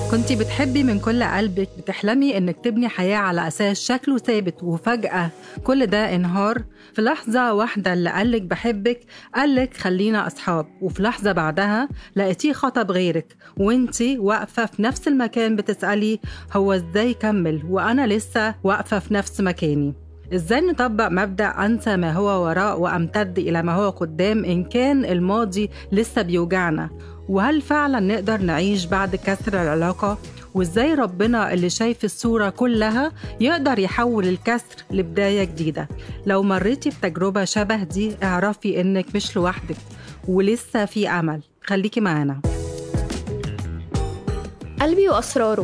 كنتي بتحبي من كل قلبك بتحلمي انك تبني حياة على اساس شكله ثابت وفجأة كل ده انهار في لحظة واحدة اللي قالك بحبك قالك خلينا اصحاب وفي لحظة بعدها لقيتيه خطب غيرك وانتي واقفة في نفس المكان بتسألي هو ازاي كمل وانا لسه واقفة في نفس مكاني ازاي نطبق مبدأ انسى ما هو وراء وامتد الى ما هو قدام ان كان الماضي لسه بيوجعنا وهل فعلا نقدر نعيش بعد كسر العلاقة وازاي ربنا اللي شايف الصورة كلها يقدر يحول الكسر لبداية جديدة لو مريتي بتجربة شبه دي اعرفي انك مش لوحدك ولسه في امل خليكي معانا قلبي وأسراره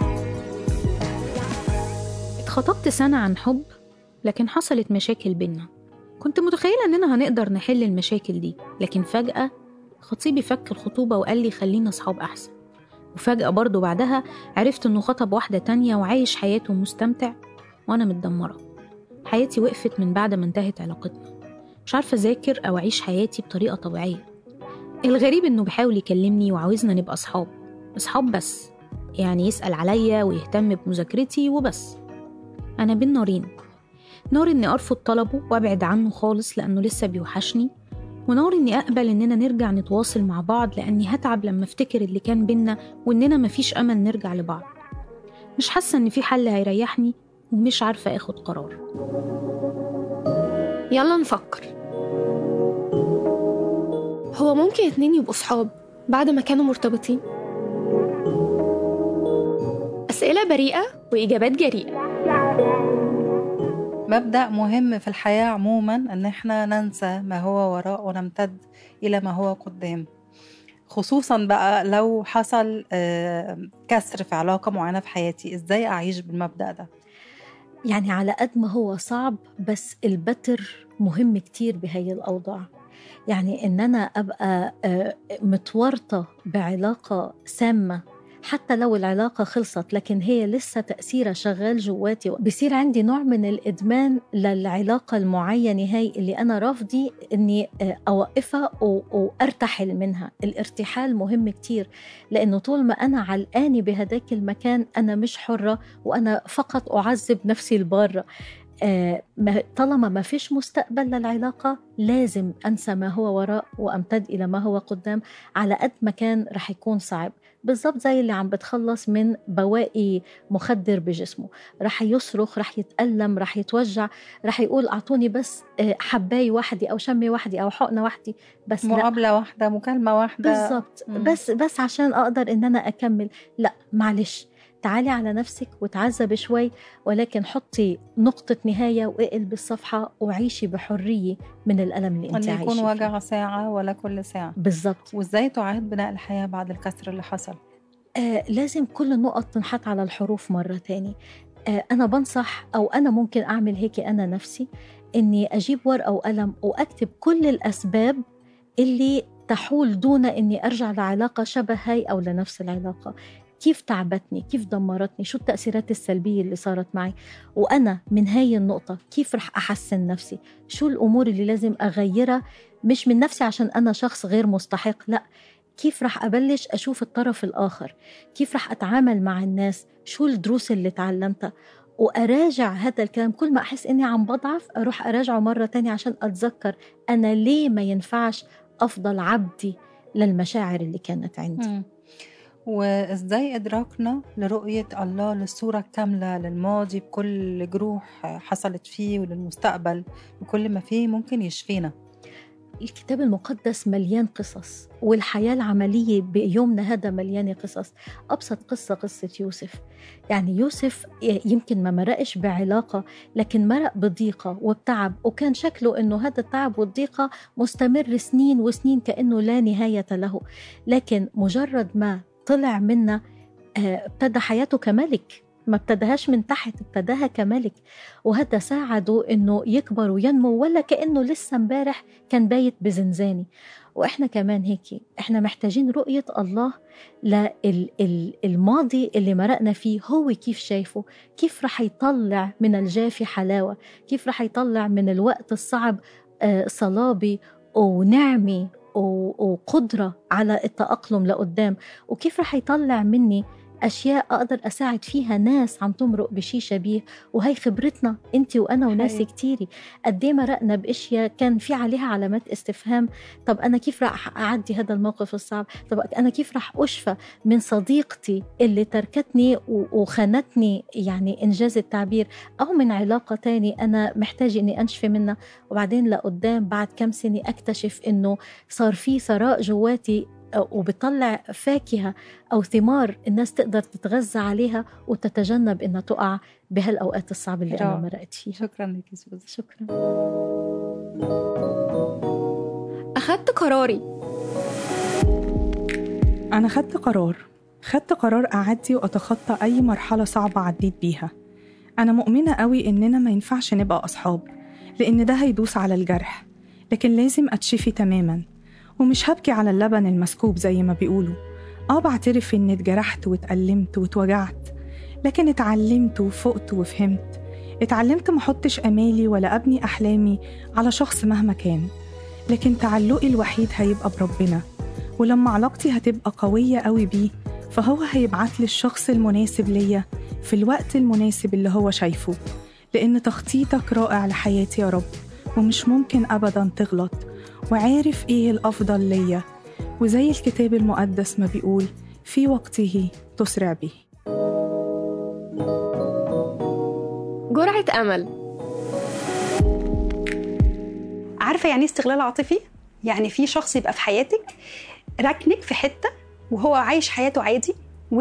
اتخطبت سنة عن حب لكن حصلت مشاكل بينا كنت متخيلة إننا هنقدر نحل المشاكل دي لكن فجأة خطيبي فك الخطوبة وقال لي خلينا أصحاب أحسن وفجأة برضه بعدها عرفت إنه خطب واحدة تانية وعايش حياته مستمتع وأنا متدمرة حياتي وقفت من بعد ما انتهت علاقتنا مش عارفة أذاكر أو أعيش حياتي بطريقة طبيعية الغريب إنه بيحاول يكلمني وعاوزنا نبقى أصحاب أصحاب بس يعني يسأل عليا ويهتم بمذاكرتي وبس أنا بين نارين نار إني أرفض طلبه وأبعد عنه خالص لأنه لسه بيوحشني ونار إني أقبل إننا نرجع نتواصل مع بعض لأني هتعب لما أفتكر اللي كان بينا وإننا مفيش أمل نرجع لبعض مش حاسة إن في حل هيريحني ومش عارفة آخد قرار يلا نفكر هو ممكن اتنين يبقوا صحاب بعد ما كانوا مرتبطين أسئلة بريئة وإجابات جريئة مبدأ مهم في الحياة عموما ان احنا ننسى ما هو وراء ونمتد الى ما هو قدام خصوصا بقى لو حصل آه، كسر في علاقة معينة في حياتي ازاي اعيش بالمبدأ ده يعني على قد ما هو صعب بس البتر مهم كتير بهي الأوضاع يعني إن أنا أبقى آه، متورطة بعلاقة سامة حتى لو العلاقة خلصت لكن هي لسه تأثيرها شغال جواتي بصير عندي نوع من الإدمان للعلاقة المعينة هاي اللي أنا رافضي إني آه، أوقفها و- وأرتحل منها الارتحال مهم كتير لأنه طول ما أنا علقاني بهداك المكان أنا مش حرة وأنا فقط أعذب نفسي البارة آه، ما- طالما ما فيش مستقبل للعلاقة لازم أنسى ما هو وراء وأمتد إلى ما هو قدام على قد ما كان رح يكون صعب بالضبط زي اللي عم بتخلص من بواقي مخدر بجسمه رح يصرخ رح يتألم رح يتوجع رح يقول أعطوني بس آه، حباية واحدة أو شمة واحدة أو حقنة واحدة بس لا مقابلة واحدة مكالمة واحدة بالضبط مم. بس بس عشان اقدر ان انا اكمل لا معلش تعالي على نفسك وتعذبي شوي ولكن حطي نقطة نهاية واقلبي الصفحة وعيشي بحرية من الألم اللي ان انت يكون عايشة وجع فيه ساعة ولا كل ساعة بالضبط وازاي تعاد بناء الحياة بعد الكسر اللي حصل آه لازم كل النقط تنحط على الحروف مرة تاني آه أنا بنصح أو أنا ممكن أعمل هيك أنا نفسي إني أجيب ورقة وقلم وأكتب كل الأسباب اللي تحول دون إني أرجع لعلاقة شبه هاي أو لنفس العلاقة كيف تعبتني كيف دمرتني شو التأثيرات السلبية اللي صارت معي وأنا من هاي النقطة كيف رح أحسن نفسي شو الأمور اللي لازم أغيرها مش من نفسي عشان أنا شخص غير مستحق لا كيف رح أبلش أشوف الطرف الآخر كيف رح أتعامل مع الناس شو الدروس اللي تعلمتها وأراجع هذا الكلام كل ما أحس إني عم بضعف أروح أراجعه مرة تانية عشان أتذكر أنا ليه ما ينفعش أفضل عبدي للمشاعر اللي كانت عندي مم. وازاي ادراكنا لرؤية الله للصورة الكاملة للماضي بكل جروح حصلت فيه وللمستقبل بكل ما فيه ممكن يشفينا الكتاب المقدس مليان قصص والحياة العملية بيومنا هذا مليانة قصص أبسط قصة قصة يوسف يعني يوسف يمكن ما مرقش بعلاقة لكن مرق بضيقة وبتعب وكان شكله أنه هذا التعب والضيقة مستمر سنين وسنين كأنه لا نهاية له لكن مجرد ما طلع منا آه، ابتدى حياته كملك ما ابتداهاش من تحت ابتداها كملك وهذا ساعده انه يكبر وينمو ولا كانه لسه امبارح كان بايت بزنزاني واحنا كمان هيك احنا محتاجين رؤيه الله للماضي اللي مرقنا فيه هو كيف شايفه كيف رح يطلع من الجافي حلاوه كيف رح يطلع من الوقت الصعب آه، صلابه ونعمه و- وقدره على التاقلم لقدام وكيف رح يطلع مني اشياء اقدر اساعد فيها ناس عم تمرق بشي شبيه وهي خبرتنا انت وانا وناس حقيقي. كتيري قد ايه مرقنا باشياء كان في عليها علامات استفهام طب انا كيف راح اعدي هذا الموقف الصعب طب انا كيف راح اشفى من صديقتي اللي تركتني و- وخانتني يعني انجاز التعبير او من علاقه تاني انا محتاجه اني انشفي منها وبعدين لقدام بعد كم سنه اكتشف انه صار في ثراء جواتي أو- وبطلع فاكهه او ثمار الناس تقدر تتغذى عليها وتتجنب انها تقع بهالاوقات الصعبه اللي انا رائع. مرقت فيها شكرا لك سوزي شكرا أخدت قراري أنا خدت قرار خدت قرار أعدي وأتخطى أي مرحلة صعبة عديت بيها أنا مؤمنة قوي إننا ما ينفعش نبقى أصحاب لأن ده هيدوس على الجرح لكن لازم أتشفي تماما ومش هبكي على اللبن المسكوب زي ما بيقولوا آه بعترف إني اتجرحت واتألمت واتوجعت لكن اتعلمت وفقت وفهمت اتعلمت محطش أمالي ولا أبني أحلامي على شخص مهما كان لكن تعلقي الوحيد هيبقى بربنا ولما علاقتي هتبقى قوية قوي بيه فهو هيبعت لي الشخص المناسب ليا في الوقت المناسب اللي هو شايفه لأن تخطيطك رائع لحياتي يا رب ومش ممكن أبدا تغلط وعارف إيه الأفضل ليا وزي الكتاب المقدس ما بيقول في وقته تسرع به جرعة أمل عارفه يعني ايه استغلال عاطفي يعني في شخص يبقى في حياتك ركنك في حته وهو عايش حياته عادي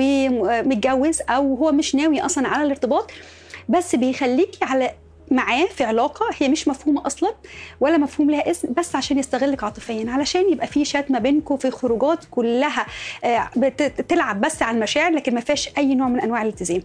ومتجوز او هو مش ناوي اصلا على الارتباط بس بيخليكي على معاه في علاقه هي مش مفهومه اصلا ولا مفهوم لها اسم بس عشان يستغلك عاطفيا علشان يبقى في شات ما بينكم في خروجات كلها آه، بتلعب بس على المشاعر لكن ما فيهاش اي نوع من انواع الالتزام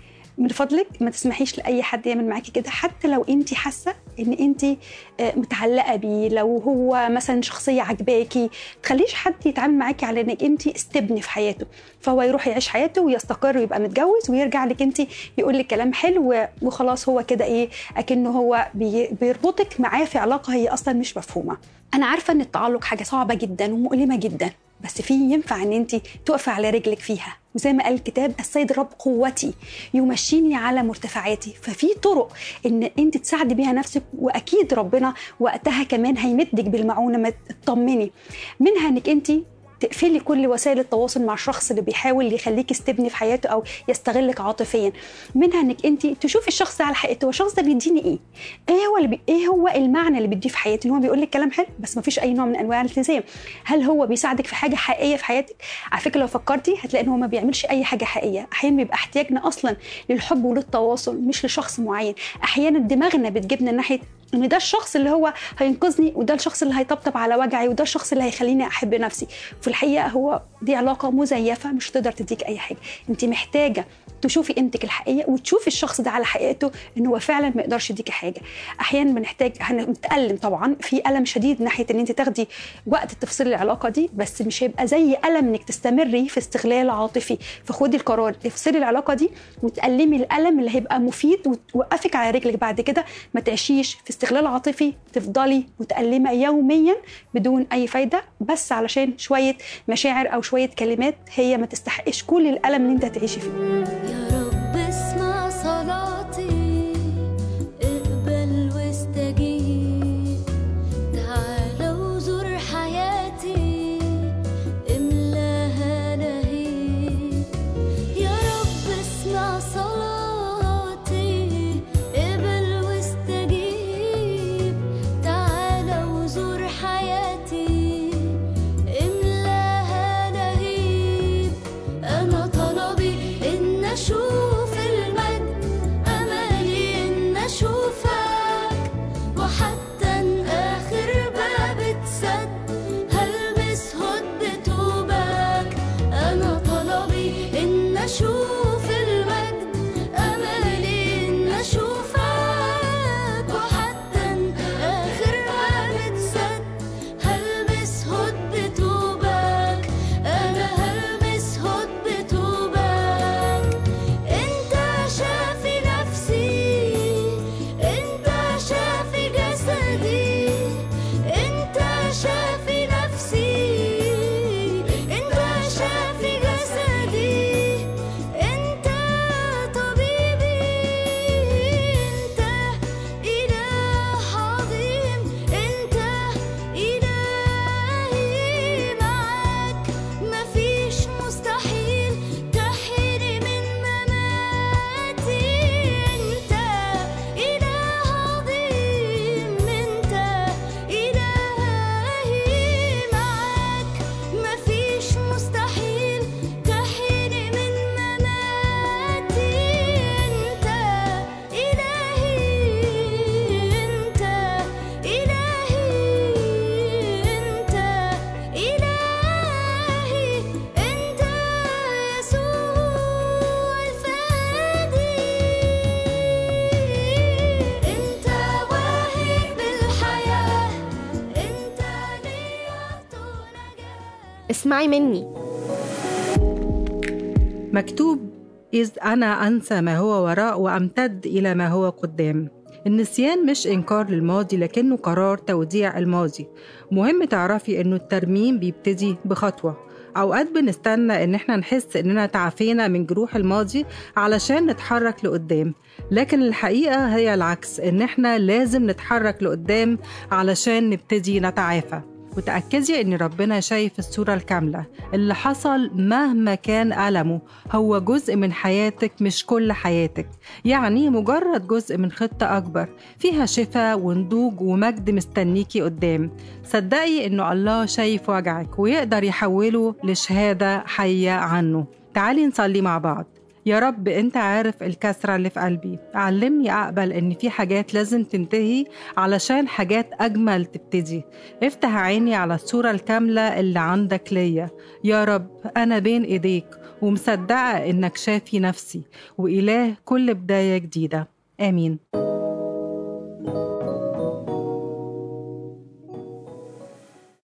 من فضلك ما تسمحيش لاي حد يعمل معاكي كده حتى لو انت حاسه ان انت آه، متعلقه بيه لو هو مثلا شخصيه عجباكي تخليش حد يتعامل معاكي على انك انت استبني في حياته فهو يروح يعيش حياته ويستقر ويبقى متجوز ويرجع لك انت يقول لك كلام حلو و- وخلاص هو كده ايه اكنه هو بي- بيربطك معاه في علاقه هي اصلا مش مفهومه انا عارفه ان التعلق حاجه صعبه جدا ومؤلمه جدا بس في ينفع ان انت تقفي على رجلك فيها وزي ما قال الكتاب السيد الرب قوتي يمشيني على مرتفعاتي ففي طرق ان انت تساعدي بيها نفسك واكيد ربنا وقتها كمان هيمدك بالمعونه ما تطمني منها انك انت تقفلي كل وسائل التواصل مع الشخص اللي بيحاول يخليك استبني في حياته او يستغلك عاطفيا منها انك انت تشوفي الشخص ده على حقيقته هو الشخص ده بيديني ايه ايه هو اللي بي... ايه هو المعنى اللي بيديه في حياتي ان هو بيقول لك كلام حلو بس ما فيش اي نوع من انواع الالتزام هل هو بيساعدك في حاجه حقيقيه في حياتك على فكره لو فكرتي هتلاقي ان هو ما بيعملش اي حاجه حقيقيه احيانا بيبقى احتياجنا اصلا للحب وللتواصل مش لشخص معين احيانا دماغنا بتجيبنا ناحيه ان ده الشخص اللي هو هينقذني وده الشخص اللي هيطبطب على وجعي وده الشخص اللي هيخليني احب نفسي في الحقيقه هو دي علاقه مزيفه مش تقدر تديك اي حاجه انت محتاجه تشوفي قيمتك الحقيقيه وتشوفي الشخص ده على حقيقته ان هو فعلا ما يقدرش يديكي حاجه احيانا بنحتاج هنتالم طبعا في الم شديد ناحيه ان انت تاخدي وقت تفصلي العلاقه دي بس مش هيبقى زي الم انك تستمري في استغلال عاطفي فخدي القرار تفصلي العلاقه دي وتألمي الالم اللي هيبقى مفيد وتوقفك على رجلك بعد كده ما تعيشيش في استغلال عاطفي تفضلي متألمه يوميا بدون اي فايده بس علشان شويه مشاعر او شويه كلمات هي ما تستحقش كل الالم اللي انت هتعيشي فيه يا رب اسمع صلاتي اقبل واستجيب تعال وزور حياتي املاها لهيب يا رب اسمع صلاتي اقبل واستجيب تعال وزور حياتي املاها لهيب أنا طلبي إن أشوف المجد أملي إن أشوفك وحتى إن آخر باب اتسد هلبس هد توبك أنا طلبي إن أشوف المجد أملي إن أشوفك وحتى إن آخر باب اتسد هلبس هد توبك أنا هلبس هد توبك أنت شافي نفسي أنت شافي جسدي أنت شافي نفسي أنت شافي جسدي اسمعي مني مكتوب إذ أنا أنسى ما هو وراء وأمتد إلى ما هو قدام النسيان مش إنكار للماضي لكنه قرار توديع الماضي مهم تعرفي إنه الترميم بيبتدي بخطوة أوقات بنستنى إن إحنا نحس إننا تعافينا من جروح الماضي علشان نتحرك لقدام لكن الحقيقة هي العكس إن إحنا لازم نتحرك لقدام علشان نبتدي نتعافى وتأكدي إن ربنا شايف الصورة الكاملة اللي حصل مهما كان ألمه هو جزء من حياتك مش كل حياتك يعني مجرد جزء من خطة أكبر فيها شفاء ونضوج ومجد مستنيكي قدام صدقي إنه الله شايف وجعك ويقدر يحوله لشهادة حية عنه تعالي نصلي مع بعض يا رب انت عارف الكسرة اللي في قلبي علمني اقبل ان في حاجات لازم تنتهي علشان حاجات اجمل تبتدي افتح عيني على الصورة الكاملة اللي عندك ليا يا رب انا بين ايديك ومصدقة انك شافي نفسي واله كل بداية جديدة امين